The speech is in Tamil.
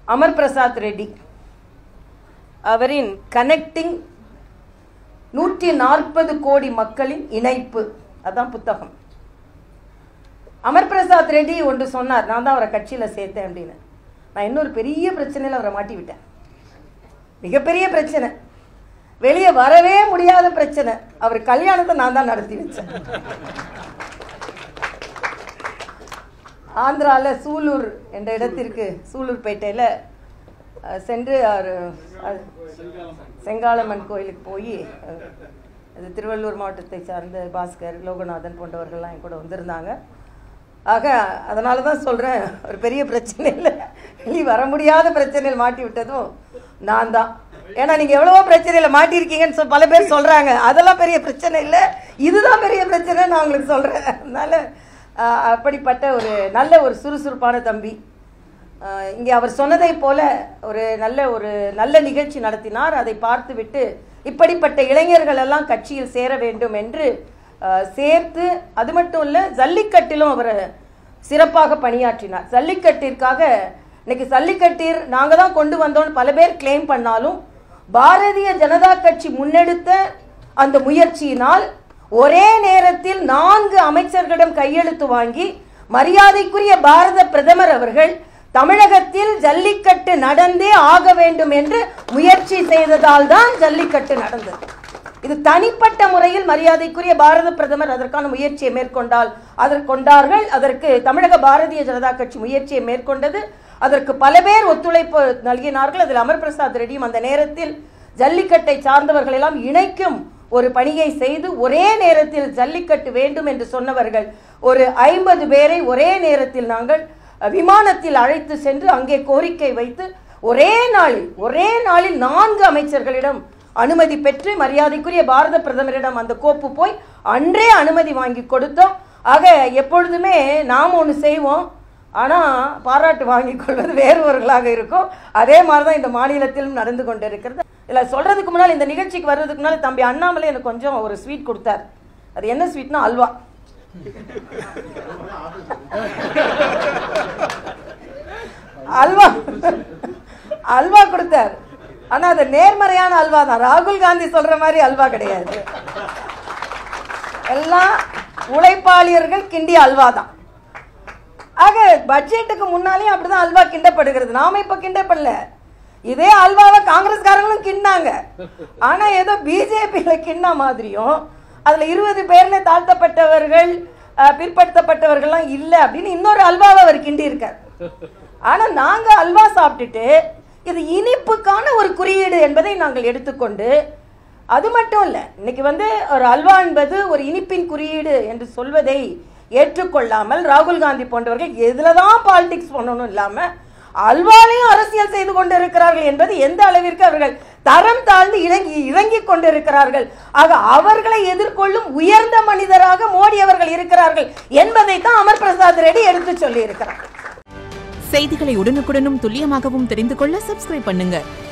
அமர் பிரசாத் ரெட்டி அவரின் கனெக்டிங் நூற்றி நாற்பது கோடி மக்களின் இணைப்பு அதான் புத்தகம் அமர் பிரசாத் ரெட்டி ஒன்று சொன்னார் நான் தான் அவரை கட்சியில் சேர்த்தேன் அப்படின்னு நான் இன்னொரு பெரிய பிரச்சனையில் அவரை மாட்டி விட்டேன் மிகப்பெரிய பிரச்சனை வெளியே வரவே முடியாத பிரச்சனை அவர் கல்யாணத்தை நான் தான் நடத்தி வச்சேன் ஆந்திராவில் சூலூர் என்ற இடத்திற்கு சூலூர்பேட்டையில் அஹ், சென்று அவர் அஹ், செங்காளம்மன் கோயிலுக்கு போய் அஹ், அது திருவள்ளூர் மாவட்டத்தை சார்ந்த பாஸ்கர் லோகநாதன் போன்றவர்கள்லாம் என் கூட வந்திருந்தாங்க ஆக அதனால தான் சொல்கிறேன் ஒரு பெரிய பிரச்சனை இல்லை வெளியே வர முடியாத பிரச்சனையில் மாட்டி விட்டதும் நான் தான் ஏன்னா நீங்கள் எவ்வளவோ பிரச்சனையில் மாட்டியிருக்கீங்கன்னு சொல் பல பேர் சொல்கிறாங்க அதெல்லாம் பெரிய பிரச்சனை இல்லை இதுதான் பெரிய பிரச்சனை நான் உங்களுக்கு சொல்கிறேன் அதனால ஆஹ், அப்படிப்பட்ட ஒரு நல்ல ஒரு சுறுசுறுப்பான தம்பி ஆஹ், இங்கே அவர் சொன்னதைப் போல ஒரு நல்ல ஒரு நல்ல நிகழ்ச்சி நடத்தினார் அதை பார்த்துவிட்டு இப்படிப்பட்ட இளைஞர்கள் எல்லாம் கட்சியில் சேர வேண்டும் என்று ஆஹ், சேர்த்து அது மட்டும் இல்லை ஜல்லிக்கட்டிலும் அவர் சிறப்பாக பணியாற்றினார் ஜல்லிக்கட்டிற்காக இன்னைக்கு ஜல்லிக்கட்டீர் நாங்கள் தான் கொண்டு வந்தோம்னு பல பேர் கிளைம் பண்ணாலும் பாரதிய ஜனதா கட்சி முன்னெடுத்த அந்த முயற்சியினால் ஒரே நேரத்தில் நான்கு அமைச்சர்களிடம் கையெழுத்து வாங்கி மரியாதைக்குரிய பாரத பிரதமர் அவர்கள் தமிழகத்தில் ஜல்லிக்கட்டு நடந்தே ஆக வேண்டும் என்று முயற்சி செய்ததால் தான் ஜல்லிக்கட்டு நடந்தது இது தனிப்பட்ட முறையில் மரியாதைக்குரிய பாரத பிரதமர் அதற்கான முயற்சியை மேற்கொண்டால் அதற்கு கொண்டார்கள் அதற்கு தமிழக பாரதிய ஜனதா கட்சி முயற்சியை மேற்கொண்டது அதற்கு பல பேர் ஒத்துழைப்பு நல்கினார்கள் அதில் அமர் பிரசாத் ரெட்டியும் அந்த நேரத்தில் ஜல்லிக்கட்டை சார்ந்தவர்கள் எல்லாம் இணைக்கும் ஒரு பணியை செய்து ஒரே நேரத்தில் ஜல்லிக்கட்டு வேண்டும் என்று சொன்னவர்கள் ஒரு ஐம்பது பேரை ஒரே நேரத்தில் நாங்கள் அஹ், விமானத்தில் அழைத்து சென்று அங்கே கோரிக்கை வைத்து ஒரே நாளில் ஒரே நாளில் நான்கு அமைச்சர்களிடம் அனுமதி பெற்று மரியாதைக்குரிய பாரத பிரதமரிடம் அந்த கோப்பு போய் அன்றே அனுமதி வாங்கி கொடுத்தோம் ஆக எப்பொழுதுமே நாம் ஒன்று செய்வோம் ஆனால் பாராட்டு வாங்கிக் கொள்வது வேறுவர்களாக இருக்கும் அதே மாதிரி தான் இந்த மாநிலத்திலும் நடந்து கொண்டு இருக்கிறது இதில் சொல்கிறதுக்கு முன்னால் இந்த நிகழ்ச்சிக்கு வர்றதுக்கு முன்னால் தம்பி அண்ணாமலை எனக்கு கொஞ்சம் ஒரு ஸ்வீட் கொடுத்தார் அது என்ன ஸ்வீட்னா அல்வா அல்வா அல்வா கொடுத்தார் ஆனா அது நேர்மறையான அல்வா தான் ராகுல் காந்தி சொல்ற மாதிரி அல்வா கிடையாது எல்லாம் உழைப்பாளியர்கள் கிண்டிய அல்வா தான் ஆக பட்ஜெட்டுக்கு முன்னாலேயும் அப்படிதான் அல்வா கிண்டப்படுகிறது நாம இப்ப கிண்டப்படல இதே அல்வாவை காங்கிரஸ்காரங்களும் கிண்டாங்க ஆனா ஏதோ பிஜேபியில கிண்ண மாதிரியும் அதுல இருபது பேர்ல தாழ்த்தப்பட்டவர்கள் அஹ், பிற்படுத்தப்பட்டவர்கள்லாம் இல்லை அப்படின்னு இன்னொரு அல்வாவை அவர் கிண்டி இருக்கார் ஆனா நாங்க அல்வா சாப்பிட்டுட்டு இது இனிப்புக்கான ஒரு குறியீடு என்பதை நாங்கள் எடுத்துக்கொண்டு அது மட்டும் இல்லை இன்னைக்கு வந்து ஒரு அல்வா என்பது ஒரு இனிப்பின் குறியீடு என்று சொல்வதை ஏற்றுக்கொள்ளாமல் ராகுல் காந்தி போன்றவர்கள் எதுல தான் பாலிடிக்ஸ் பண்ணணும் இல்லாம அல்வாலையும் அரசியல் செய்து கொண்டு இருக்கிறார்கள் என்பது எந்த அளவிற்கு அவர்கள் தரம் தாழ்ந்து இறங்கி இறங்கிக் கொண்டிருக்கிறார்கள் ஆக அவர்களை எதிர்கொள்ளும் உயர்ந்த மனிதராக மோடி அவர்கள் இருக்கிறார்கள் என்பதை தான் அமர் பிரசாத் ரெட்டி எடுத்து சொல்லி இருக்கிறார் செய்திகளை உடனுக்குடனும் துல்லியமாகவும் தெரிந்து கொள்ள சப்ஸ்கிரைப் பண்ணுங்க